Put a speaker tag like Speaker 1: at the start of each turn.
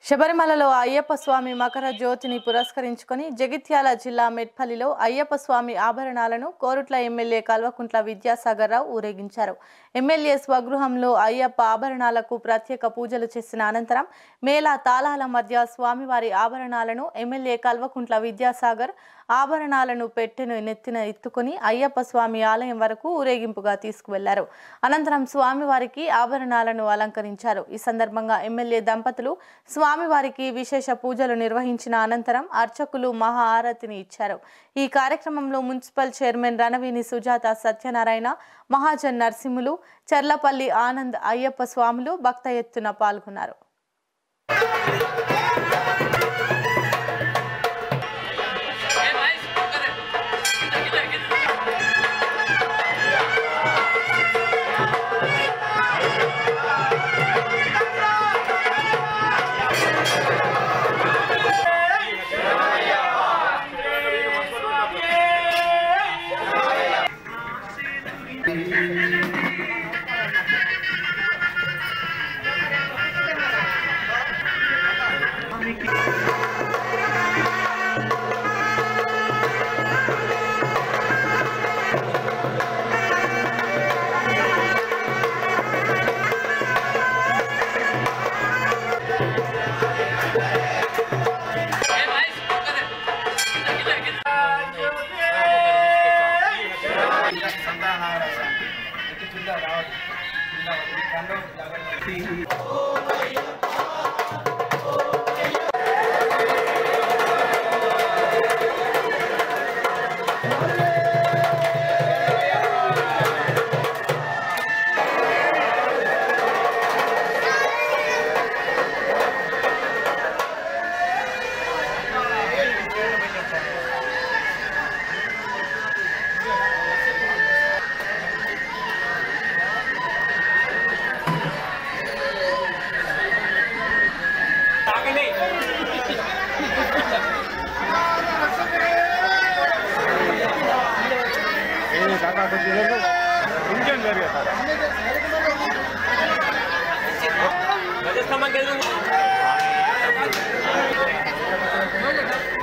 Speaker 1: శబరిమలలో అయ్యప్ప స్వామి మకర జ్యోతిని పురస్కరించుకొని జగిత్యాల జిల్లా మెట్పల్లిలో అయ్యప్ప స్వామి ఆభరణాలను కోరుట్ల ఎమ్మెల్యే కల్వకుంట్ల విద్యాసాగర్ రావు ఊరేగించారు ఎమ్మెల్యే స్వగృహంలో అయ్యప్ప ఆభరణాలకు ప్రత్యేక పూజలు చేసిన అనంతరం మేళా తాళాల మధ్య స్వామివారి ఆభరణాలను ఎమ్మెల్యే కల్వకుంట్ల విద్యాసాగర్ ఆభరణాలను పెట్టెను నెత్తిన ఎత్తుకొని అయ్యప్ప స్వామి ఆలయం వరకు ఊరేగింపుగా తీసుకువెళ్లారు అనంతరం స్వామివారికి ఆభరణాలను అలంకరించారు ఈ సందర్భంగా ఎమ్మెల్యే దంపతులు స్వామివారికి విశేష పూజలు నిర్వహించిన అనంతరం అర్చకులు మహా ఆరతిని ఇచ్చారు ఈ కార్యక్రమంలో మున్సిపల్ చైర్మన్ రణవేణి సుజాత సత్యనారాయణ మహాజన్ నరసింహులు చర్లపల్లి ఆనంద్ అయ్యప్ప స్వాములు భక్త ఎత్తున పాల్గొన్నారు
Speaker 2: ఏ కాకా కొంచెం లేదు ఇంకేం జరిగారు
Speaker 3: Mas essa mangueira não.